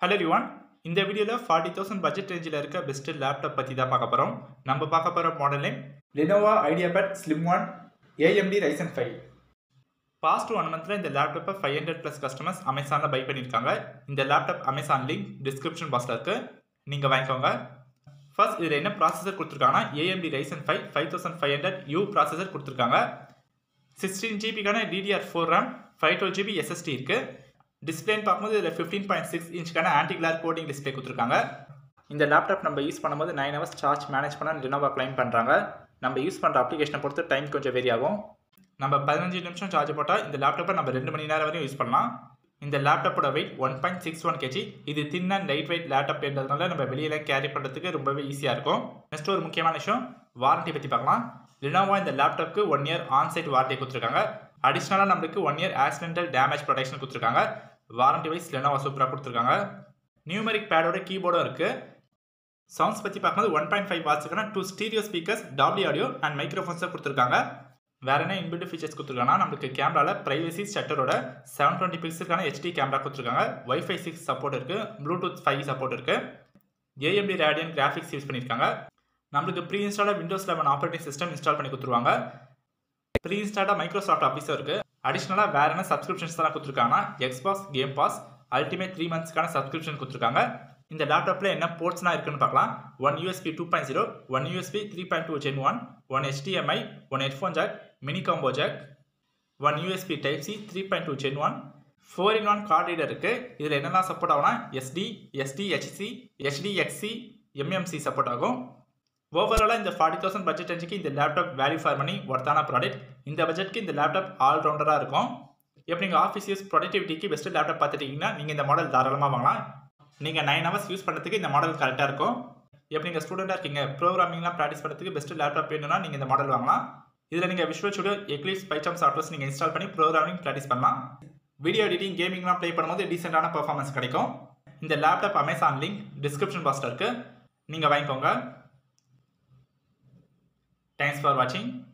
hello ரிவான் இந்த வீடியோவில் forty thousand budget ரேஞ்சில் இருக்க பெஸ்ட் லேப்டாப் பற்றி தான் பார்க்க போகிறோம் நம்ம பார்க்க போகிற model name Lenovo IdeaPad slim one AMD Ryzen five past one மந்த்தில் இந்த லேப்டாப்பை ஃபைவ் ஹண்ட்ரட் ப்ளஸ் கஸ்டமர்ஸ் அமேசானில் பை பண்ணியிருக்காங்க இந்த லேப்டாப் அமேசான் லிங்க் டிஸ்கிரிப்ஷன் பாக்ஸில் இருக்குது நீங்கள் வாங்கிக்கோங்க ஃபர்ஸ்ட் இதில் என்ன ப்ராசஸர் கொடுத்துருக்காங்கன்னா AMD Ryzen five five thousand five hundred U processor கொடுத்துருக்காங்க சிக்ஸ்டீன் ஜிபிக்கான DDR four RAM five twelve GB SSD இருக்குது டிஸ்பிளேன்னு பார்க்கும்போது இதில் ஃபிஃப்டீன் பாயிண்ட் சிக்ஸ் இன்ச்சுக்கான ஆன்டி கிளார் கோட்டிங் டிஸ்பிளே கொடுத்துருக்காங்க இந்த லேப்டாப் நம்ம யூஸ் பண்ணும்போது நைன் ஹவர்ஸ் சார்ஜ் மேனேஜ் பண்ண லினோவா கிளைம் பண்ணுறாங்க நம்ம யூஸ் பண்ணுற அப்ளிகேஷனை பொறுத்து டைம் கொஞ்சம் வேரி ஆகும் நம்ம பதினஞ்சு நிமிஷம் சார்ஜ் போட்டால் இந்த லேப்டாப்பை நம்ம ரெண்டு மணி நேரம் வரையும் யூஸ் பண்ணலாம் இந்த லேப்டாப்போட weight one point six one KG இது thin and light weight laptop என்றதுனால நம்ம வெளியில் கேரி பண்ணுறதுக்கு ரொம்பவே ஈஸியாக இருக்கும் நெக்ஸ்ட் ஒரு முக்கியமான விஷயம் வாரண்டி பற்றி பார்க்கலாம் லினோவா இந்த லேப்டாப்க்கு ஒன் இயர் ஆன்சைட் வாரண்டி கொடுத்துருக்காங்க அடிஷ்னலாக நம்மளுக்கு one year accidental damage protection கொடுத்துருக்காங்க வாரண்டி வைஸ் லெனோவா சூப்பராக கொடுத்துருக்காங்க நியூமரிக் பேடோட கீபோர்டும் இருக்குது சவுண்ட்ஸ் பற்றி பார்க்கும்போது ஒன் பாயிண்ட் ஃபைவ் வாட்ஸுக்கான டூ ஸ்டீரியோ ஸ்பீக்கர்ஸ் டாப்லி ஆடியோ அண்ட் மைக்ரோஃபோன்ஸை கொடுத்துருக்காங்க வேற என்ன இன்பில்ட் ஃபீச்சர்ஸ் கொடுத்துருக்காங்கன்னா நம்மளுக்கு கேமராவில் ப்ரைவசி ஷட்டரோட செவன் டுவெண்ட்டி பிக்ஸலுக்கான ஹெச்டி கேமரா கொடுத்துருக்காங்க வைஃபை சிக்ஸ் சப்போர்ட் இருக்குது ப்ளூடூத் ஃபைவ் சப்போர்ட் இருக்குது ஏஎம்டி ரேடியன் கிராஃபிக்ஸ் யூஸ் பண்ணியிருக்காங்க நம்மளுக்கு ப்ரீ இன்ஸ்டாலாக Windows eleven operating system install பண்ணி கொடுத்துருவாங்க ப்ரீ இன்ஸ்டாலாக மைக்ரோசாஃப்ட் ஆஃபீஸும் இருக்குது அடிஷ்னலாக வேறு என்ன சப்ஸ்கிரிப்ஷன்ஸ் எல்லாம் கொடுத்துருக்காங்கன்னா Xbox game pass ultimate three மந்த்ஸ்க்கான சப்ஸ்கிரிப்ஷன் கொடுத்துருக்காங்க இந்த லேப்டாப்பில் என்ன போர்ட்ஸ்லாம் இருக்குன்னு பார்க்கலாம் one USB two point zero one USB three point two gen one one HDMI one headphone jack mini combo jack one USB type C three point two gen one four in one card reader இருக்குது இதில் என்னெல்லாம் support ஆகும்னா SD SDHC HDXC MMC support ஆகும் ஓவராலாக இந்த forty thousand budget ரேஞ்சுக்கு இந்த laptop value for money ஒர்த்தான ப்ராடக்ட் இந்த பட்ஜெட்க்கு இந்த லேப்டாப் ஆல்ரவுண்டராக இருக்கும் இப்போ நீங்கள் ஆஃபீஸ் யூஸ் ப்ரொடக்டிவிட்டிக்கு பெஸ்ட்டு லேப்டாப் பார்த்துட்டீங்கன்னா நீங்கள் இந்த மாடல் தாராளமாக வாங்கலாம் நீங்கள் நைன் ஹவர்ஸ் யூஸ் பண்ணுறதுக்கு இந்த மாடல் கரெக்டாக இருக்கும் இப்போ நீங்கள் ஸ்டூடெண்ட்டாக இருக்கீங்க ப்ரோக்ராமிங்லாம் ப்ராக்டிஸ் பண்ணுறதுக்கு பெஸ்ட்டு லேப்டாப் வேணும்னா நீங்கள் இந்த மாடல் வாங்கலாம் இதில் நீங்கள் Visual Studio Eclipse PyCharm softwares நீங்கள் இன்ஸ்டால் பண்ணி ப்ரோக்ராமிங் ப்ராக்டிஸ் பண்ணலாம் வீடியோ எடிட்டிங் கேமிங்லாம் ப்ளே பண்ணும்போது டீசெண்டான பர்ஃபார்மன்ஸ் கிடைக்கும் இந்த லேப்டாப் அமேசான் லிங்க் டிஸ்கிரிப்ஷன் பாக்ஸில் இருக்குது நீங்கள் வாங்கிக்கோங்க தேங்க்ஸ் ஃபார் வாட்சிங்